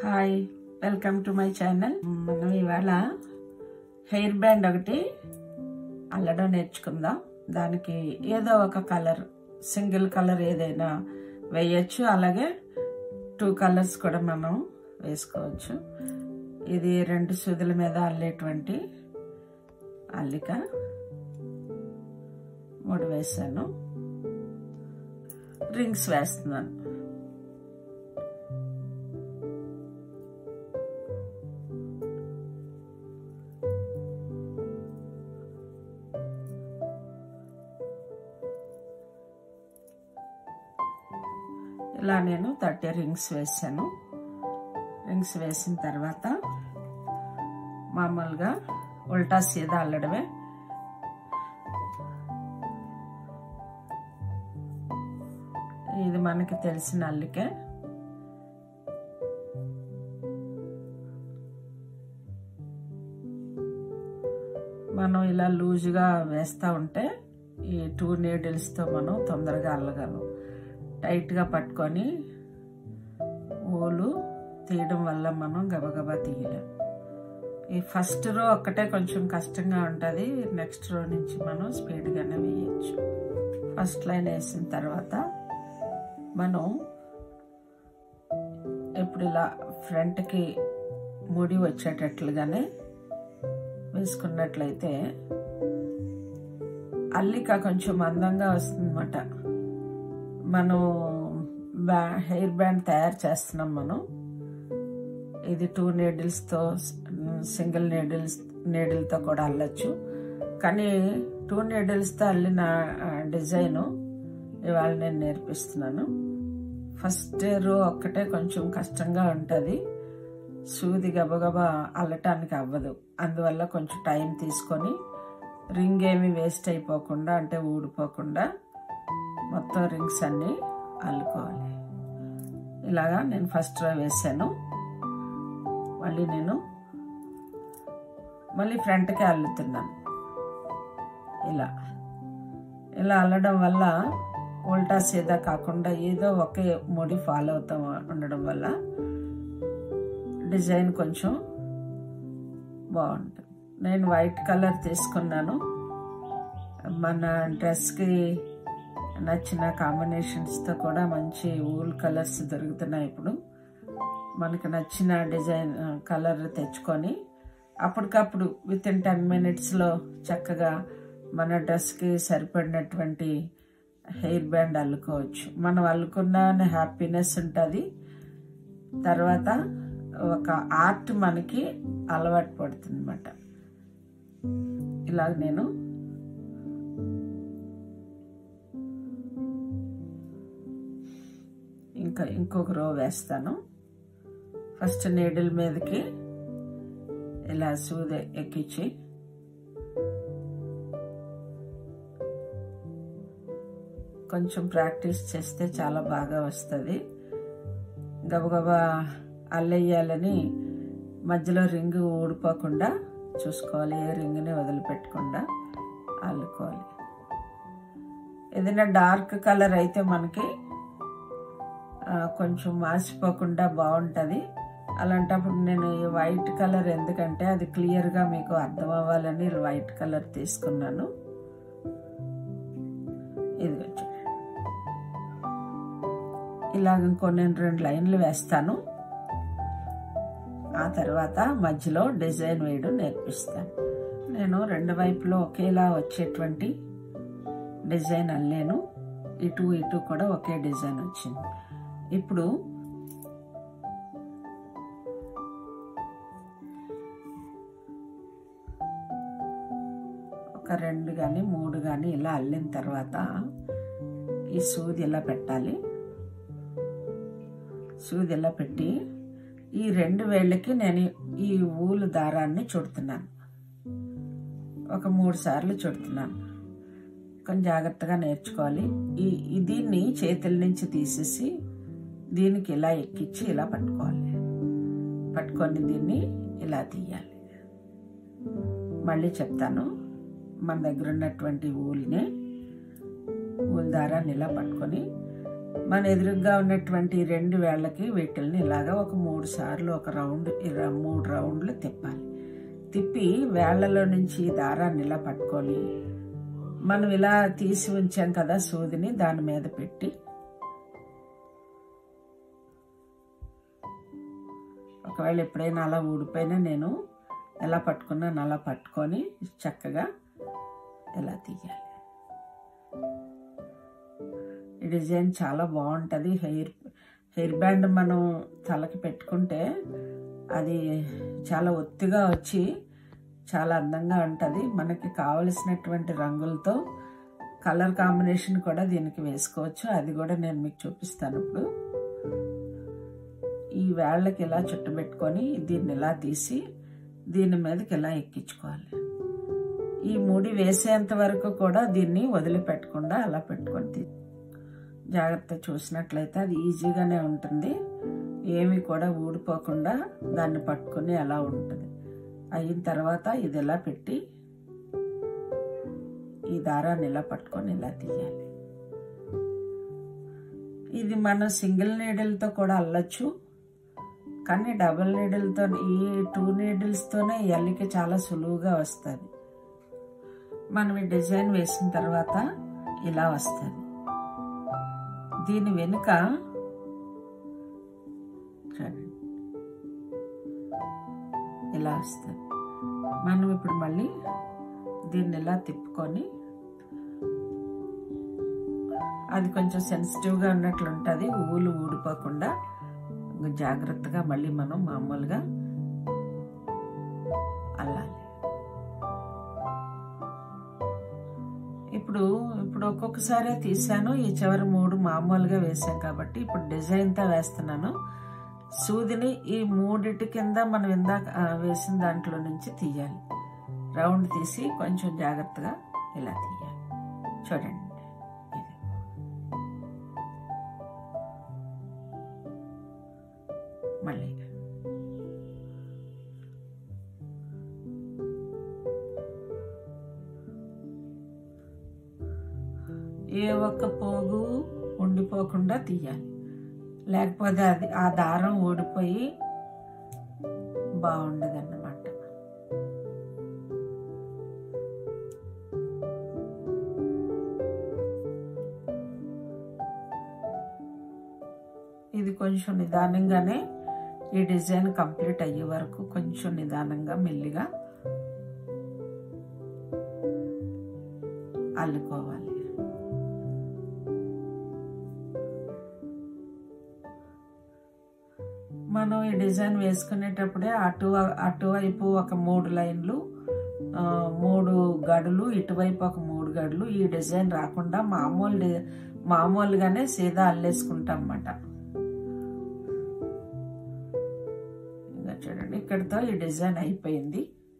hi welcome to my channel మనం ఇవాళ hair band ఒకటి అల్లడం నేర్చుకుందాం దానికి ఏదో ఒక కలర్ సింగిల్ కలర్ ఏదైనా వేయచ్చు అలాగే టూ కలర్స్ కూడా మనం వేసుకోవచ్చు ఇది రెండు సూదుల మీద అల్లేటువంటి అల్లిక మూడు వేసాను రింగ్స్ వేస్తున్నాను ఇలా నేను థర్టీ రింగ్స్ వేసాను రింగ్స్ వేసిన తర్వాత మామూలుగా ఉల్టా సీదా అల్లడమే ఇది మనకి తెలిసిన అల్లికే మనం ఇలా లూజుగా వేస్తూ ఉంటే ఈ టూ నీడిల్స్తో మనం తొందరగా అల్లగలం టైట్గా పట్టుకొని ఊలు తీయడం వల్ల మనం గబగబా తీయలేం ఈ ఫస్ట్ రో ఒక్కటే కొంచెం కష్టంగా ఉంటుంది నెక్స్ట్ రో నుంచి మనం స్పీడ్గానే వేయచ్చు ఫస్ట్ లైన్ వేసిన తర్వాత మనం ఇప్పుడు ఇలా ఫ్రంట్కి ముడి వచ్చేటట్లుగానే వేసుకున్నట్లయితే అల్లిక కొంచెం అందంగా వస్తుందన్నమాట మనం బ్యా హెయిర్ బ్యాండ్ తయారు చేస్తున్నాం మనం ఇది టూ నీడిల్స్తో సింగిల్ నీడిల్స్ నీడిల్తో కూడా అల్లచ్చు కానీ టూ నీడిల్స్తో అల్లిన డిజైను ఇవాళ నేను నేర్పిస్తున్నాను ఫస్ట్ రో ఒక్కటే కొంచెం కష్టంగా ఉంటుంది సూది గబగబా అల్లటానికి అవ్వదు అందువల్ల కొంచెం టైం తీసుకొని రింగ్ ఏమి వేస్ట్ అయిపోకుండా అంటే ఊడిపోకుండా మొత్తం రింగ్స్ అన్నీ అల్లుకోవాలి ఇలాగా నేను ఫస్ట్ రో వేసాను మళ్ళీ నేను మళ్ళీ ఫ్రంట్కి అల్లుతున్నాను ఇలా ఇలా అల్లడం వల్ల ఉల్టా సీదా కాకుండా ఏదో ఒకే ముడి ఫాలో అవుతా ఉండడం వల్ల డిజైన్ కొంచెం బాగుంటుంది నేను వైట్ కలర్ తీసుకున్నాను మన డ్రెస్కి నచ్చిన కాంబినేషన్స్తో కూడా మంచి ఊల్ కలర్స్ దొరుకుతున్నాయి ఇప్పుడు మనకు నచ్చిన డిజైన్ కలర్ తెచ్చుకొని అప్పటికప్పుడు విత్ ఇన్ టెన్ మినిట్స్లో చక్కగా మన డ్రెస్కి సరిపడినటువంటి హెయిర్ బ్యాండ్ అల్లుకోవచ్చు మనం అల్లుకున్న హ్యాపీనెస్ ఉంటుంది తర్వాత ఒక ఆర్ట్ మనకి అలవాటు పడుతుంది అనమాట ఇలాగ నేను ఇంకా ఇంకొక రో వేస్తాను ఫస్ట్ నీడిల్ మీదకి ఇలా సూది ఎక్కించి కొంచెం ప్రాక్టీస్ చేస్తే చాలా బాగా వస్తుంది గబగబా అల్లెయ్యాలని మధ్యలో రింగ్ ఊడిపోకుండా చూసుకోవాలి ఏ రింగ్ని వదిలిపెట్టకుండా అల్లుకోవాలి ఏదైనా డార్క్ కలర్ అయితే మనకి కొంచెం మాసిపోకుండా బాగుంటుంది అలాంటప్పుడు నేను ఈ వైట్ కలర్ ఎందుకంటే అది క్లియర్గా మీకు అర్థం అవ్వాలని వైట్ కలర్ తీసుకున్నాను ఇది వచ్చి ఇలాగ ఇంకో నేను రెండు లైన్లు వేస్తాను ఆ తర్వాత మధ్యలో డిజైన్ వేయడం నేర్పిస్తాను నేను రెండు వైపులో ఒకేలా వచ్చేటువంటి డిజైన్ అల్లేను ఇటు ఇటు కూడా ఒకే డిజైన్ వచ్చింది ఇప్పుడు ఒక రెండు కానీ మూడు కానీ ఇలా అల్లిన తర్వాత ఈ సూది ఇలా పెట్టాలి సూది ఇలా పెట్టి ఈ రెండు వేళ్ళకి నేను ఈ ఊలు దారాన్ని చుడుతున్నాను ఒక మూడు సార్లు చుడుతున్నాను కొంచెం జాగ్రత్తగా నేర్చుకోవాలి ఈ దీన్ని చేతుల నుంచి తీసేసి దీనికి ఇలా ఎక్కించి ఇలా పట్టుకోవాలి పట్టుకొని దీన్ని ఇలా తీయాలి మళ్ళీ చెప్తాను మన దగ్గర ఉన్నటువంటి ఊల్ని ఊల్ దారాన్ని ఇలా పట్టుకొని మన ఎదురుగా ఉన్నటువంటి ఈ రెండు వేళ్ళకి వీటిల్ని ఇలాగా ఒక మూడు సార్లు ఒక రౌండ్ ఇలా మూడు రౌండ్లు తిప్పాలి తిప్పి వేళ్లలో నుంచి ఈ దారాన్ని ఇలా పట్టుకొని మనం ఇలా తీసి ఉంచాం కదా సూదిని దాని మీద పెట్టి ఒకవేళ ఎప్పుడైనా అలా ఊడిపోయినా నేను ఎలా పట్టుకున్నాను అలా పట్టుకొని చక్కగా ఇలా తీయాలి ఈ డిజైన్ చాలా బాగుంటుంది హెయిర్ హెయిర్ బ్యాండ్ మనం తలకి పెట్టుకుంటే అది చాలా ఒత్తిగా వచ్చి చాలా అందంగా ఉంటుంది మనకి కావలసినటువంటి రంగులతో కలర్ కాంబినేషన్ కూడా దీనికి వేసుకోవచ్చు అది కూడా నేను మీకు చూపిస్తాను ఇప్పుడు ఈ వేళ్ళకి ఇలా చుట్టబెట్టుకొని దీన్ని ఇలా తీసి దీని మీదకి ఇలా ఎక్కించుకోవాలి ఈ ముడి వేసేంత వరకు కూడా దీన్ని వదిలిపెట్టకుండా అలా పెట్టుకొని తీ జాగ్రత్త చూసినట్లయితే అది ఈజీగానే ఉంటుంది ఏమి కూడా ఊడిపోకుండా దాన్ని పట్టుకుని అలా ఉంటుంది అయిన తర్వాత ఇది ఇలా పెట్టి ఈ దారాన్ని ఇలా పట్టుకొని ఇలా తీయాలి ఇది మనం సింగిల్ నీడిల్తో కూడా అల్లచ్చు కానీ డబుల్ నీడిల్తో ఈ టూ నీడిల్స్తోనే ఈ అల్లిక చాలా సులువుగా వస్తుంది మనం ఈ డిజైన్ వేసిన తర్వాత ఇలా వస్తుంది దీని వెనుక చూడండి ఇలా వస్తుంది మనం ఇప్పుడు మళ్ళీ దీన్ని ఇలా తిప్పుకొని అది కొంచెం సెన్సిటివ్గా ఉన్నట్లు ఉంటుంది ఊలు ఊడిపోకుండా జాగ్రత్తగా మళ్ళీ మనం మామూలుగా అల్లాలి ఇప్పుడు ఇప్పుడు ఒక్కొక్కసారి తీసాను ఈ చివరి మూడు మామూలుగా వేసాం కాబట్టి ఇప్పుడు డిజైన్తో వేస్తున్నాను సూదిని ఈ మూడిటి కింద మనం ఇందాక వేసిన దాంట్లో నుంచి తీయాలి రౌండ్ తీసి కొంచెం జాగ్రత్తగా ఇలా తీయాలి చూడండి మళ్ళీ ఏ ఒక్క పోగు ఉండిపోకుండా తీయాలి లేకపోతే అది ఆ దారం ఊడిపోయి బాగుండదు అన్నమాట ఇది కొంచెం నిదానంగానే ఈ డిజైన్ కంప్లీట్ అయ్యే వరకు కొంచెం నిదానంగా మెల్లిగా అల్లుకోవాలి మనం ఈ డిజైన్ వేసుకునేటప్పుడే అటు అటువైపు ఒక మూడు లైన్లు మూడు గడులు ఇటువైపు ఒక మూడు గడులు ఈ డిజైన్ రాకుండా మామూలు మామూలుగానే సీదా అల్లేసుకుంటాం అన్నమాట ఇంకా చూడండి ఇక్కడితో ఈ డిజైన్ అయిపోయింది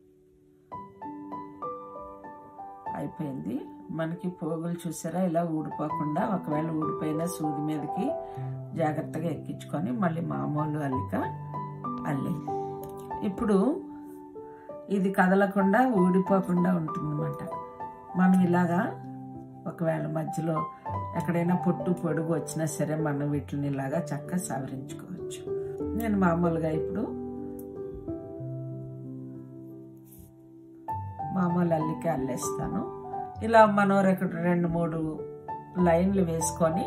అయిపోయింది మనకి పోగులు చూసారా ఇలా ఊడిపోకుండా ఒకవేళ ఊడిపోయిన సూది మీదకి జాగ్రత్తగా ఎక్కించుకొని మళ్ళీ మామూలు అల్లిక అల్లి ఇప్పుడు ఇది కదలకుండా ఊడిపోకుండా ఉంటుందన్నమాట మనం ఇలాగా ఒకవేళ మధ్యలో ఎక్కడైనా పొట్టు పొడుగు వచ్చినా సరే మనం వీటిని ఇలాగా చక్కగా సవరించుకోవచ్చు నేను మామూలుగా ఇప్పుడు మామూలు అల్లికే అల్లేస్తాను ఇలా మనం రెండు మూడు లైన్లు వేసుకొని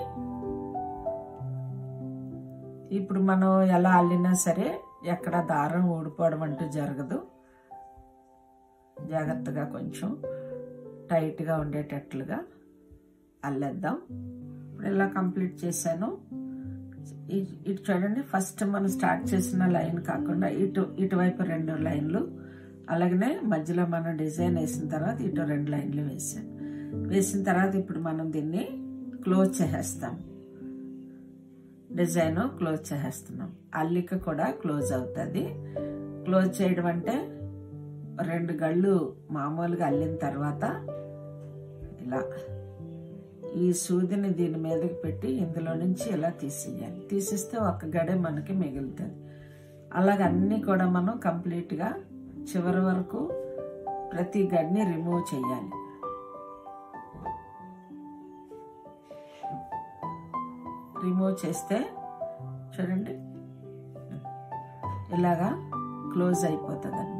ఇప్పుడు మనం ఎలా అల్లినా సరే ఎక్కడ దారం ఊడిపోవడం అంటూ జరగదు జాగ్రత్తగా కొంచెం టైట్గా ఉండేటట్లుగా అల్లేద్దాం ఇప్పుడు ఇలా కంప్లీట్ చేశాను ఇటు చూడండి ఫస్ట్ మనం స్టార్ట్ చేసిన లైన్ కాకుండా ఇటు ఇటువైపు రెండు లైన్లు అలాగనే మధ్యలో మనం డిజైన్ వేసిన తర్వాత ఇటు రెండు లైన్లు వేసాను వేసిన తర్వాత ఇప్పుడు మనం దీన్ని క్లోజ్ చేసేస్తాం డిజైన్ క్లోజ్ చేసేస్తున్నాం అల్లిక కూడా క్లోజ్ అవుతుంది క్లోజ్ చేయడం అంటే రెండు గళ్ళు మామూలుగా అల్లిన తర్వాత ఇలా ఈ సూదిని దీని మీదకి పెట్టి ఇందులో నుంచి ఇలా తీసేయాలి తీసిస్తే ఒక గడే మనకి మిగులుతుంది అలాగ అన్నీ కూడా మనం కంప్లీట్గా చివరి వరకు ప్రతి గడిని రిమూవ్ చేయాలి రిమూవ్ చేస్తే చూడండి ఇలాగా క్లోజ్ అయిపోతుంది అనమాట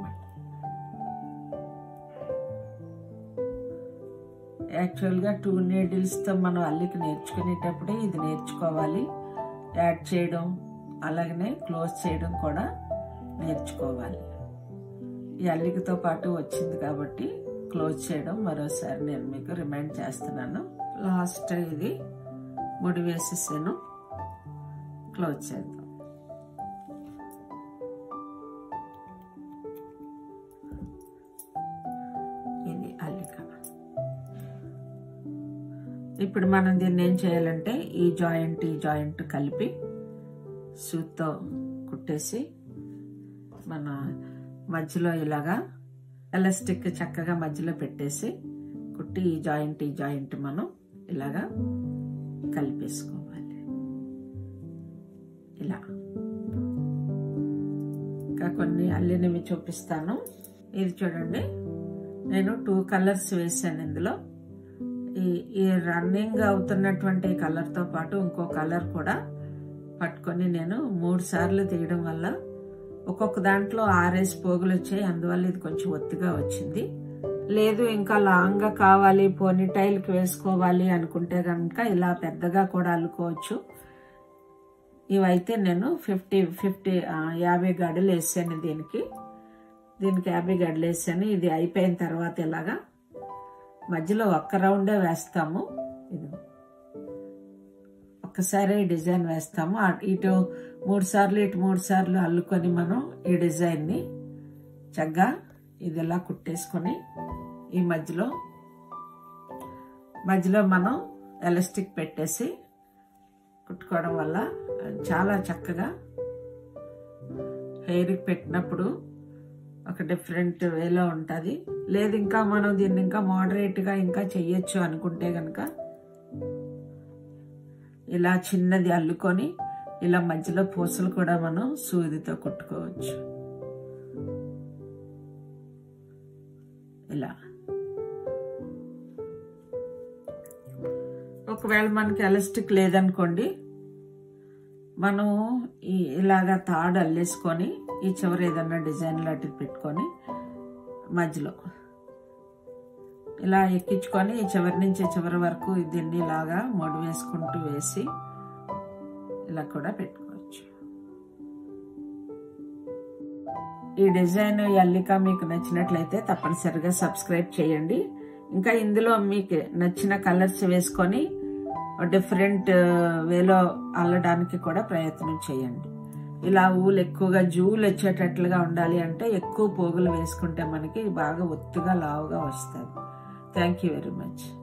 యాక్చువల్గా టూ నీడిల్స్తో మనం అల్లికి నేర్చుకునేటప్పుడే ఇది నేర్చుకోవాలి యాడ్ చేయడం అలాగనే క్లోజ్ చేయడం కూడా నేర్చుకోవాలి ఈ అల్లికతో పాటు వచ్చింది కాబట్టి క్లోజ్ చేయడం మరోసారి నేను మీకు రిమైండ్ చేస్తున్నాను లాస్ట్ ఇది ముడి వేసేసాను క్లోజ్ చేద్దాం ఇది అల్లిక ఇప్పుడు మనం దీన్ని ఏం చేయాలంటే ఈ జాయింట్ ఈ జాయింట్ కలిపి సూత్తో కుట్టేసి మన మధ్యలో ఇలాగా ఎలాస్టిక్ చక్కగా మధ్యలో పెట్టేసి కుట్టి ఈ జాయింట్ ఈ జాయింట్ మనం ఇలాగా కలిపేసుకోవాలి ఇలా ఇంకా కొన్ని అల్లినవి చూపిస్తాను ఇది చూడండి నేను టూ కలర్స్ వేసాను ఇందులో ఈ ఈ రన్నింగ్ అవుతున్నటువంటి కలర్తో పాటు ఇంకో కలర్ కూడా పట్టుకొని నేను మూడు సార్లు తీయడం వల్ల ఒక్కొక్క దాంట్లో ఆరేసి పోగులు వచ్చాయి అందువల్ల ఇది కొంచెం ఒత్తిగా వచ్చింది లేదు ఇంకా లాంగ్గా కావాలి పోనీ టైల్కి వేసుకోవాలి అనుకుంటే కనుక ఇలా పెద్దగా కూడా అల్లుకోవచ్చు ఇవైతే నేను ఫిఫ్టీ ఫిఫ్టీ యాభై గడులు వేసాను దీనికి దీనికి యాభై గడులు వేసాను ఇది అయిపోయిన తర్వాత ఇలాగా మధ్యలో ఒక్క రౌండే వేస్తాము ఇది ఒక్కసారి డిజైన్ వేస్తాము ఇటు మూడు సార్లు ఇటు మూడు సార్లు అల్లుకొని మనం ఈ డిజైన్ని చక్కగా ఇది ఇలా కుట్టేసుకొని ఈ మధ్యలో మధ్యలో మనం ఎలాస్టిక్ పెట్టేసి కుట్టుకోవడం వల్ల చాలా చక్కగా హెయిర్కి పెట్టినప్పుడు ఒక డిఫరెంట్ వేలో ఉంటుంది లేదు ఇంకా మనం దీన్ని ఇంకా మోడరేట్గా ఇంకా చెయ్యొచ్చు అనుకుంటే కనుక ఇలా చిన్నది అల్లుకొని ఇలా మధ్యలో పూసలు కూడా మనం సూదితో కుట్టుకోవచ్చు ఇలా ఒకవేళ మనకి ఎలాస్టిక్ లేదనుకోండి మనం ఈ ఇలాగా తాడు అల్లేసుకొని ఈ చివరి ఏదన్నా డిజైన్ లాంటిది పెట్టుకొని మధ్యలో ఇలా ఎక్కించుకొని ఈ చివరి నుంచి చివరి వరకు దీన్ని ఇలాగా మొడి వేసుకుంటూ వేసి ఇలా కూడా పెట్టుకోవచ్చు ఈ డిజైన్ ఈ అల్లిక మీకు నచ్చినట్లయితే తప్పనిసరిగా సబ్స్క్రైబ్ చేయండి ఇంకా ఇందులో మీకు నచ్చిన కలర్స్ వేసుకొని డిఫరెంట్ వేలో అల్లడానికి కూడా ప్రయత్నం చేయండి ఇలా ఊలు ఎక్కువగా జూలు వచ్చేటట్లుగా ఉండాలి అంటే ఎక్కువ పోగులు వేసుకుంటే మనకి బాగా ఒత్తుగా లావుగా వస్తుంది థ్యాంక్ యూ వెరీ మచ్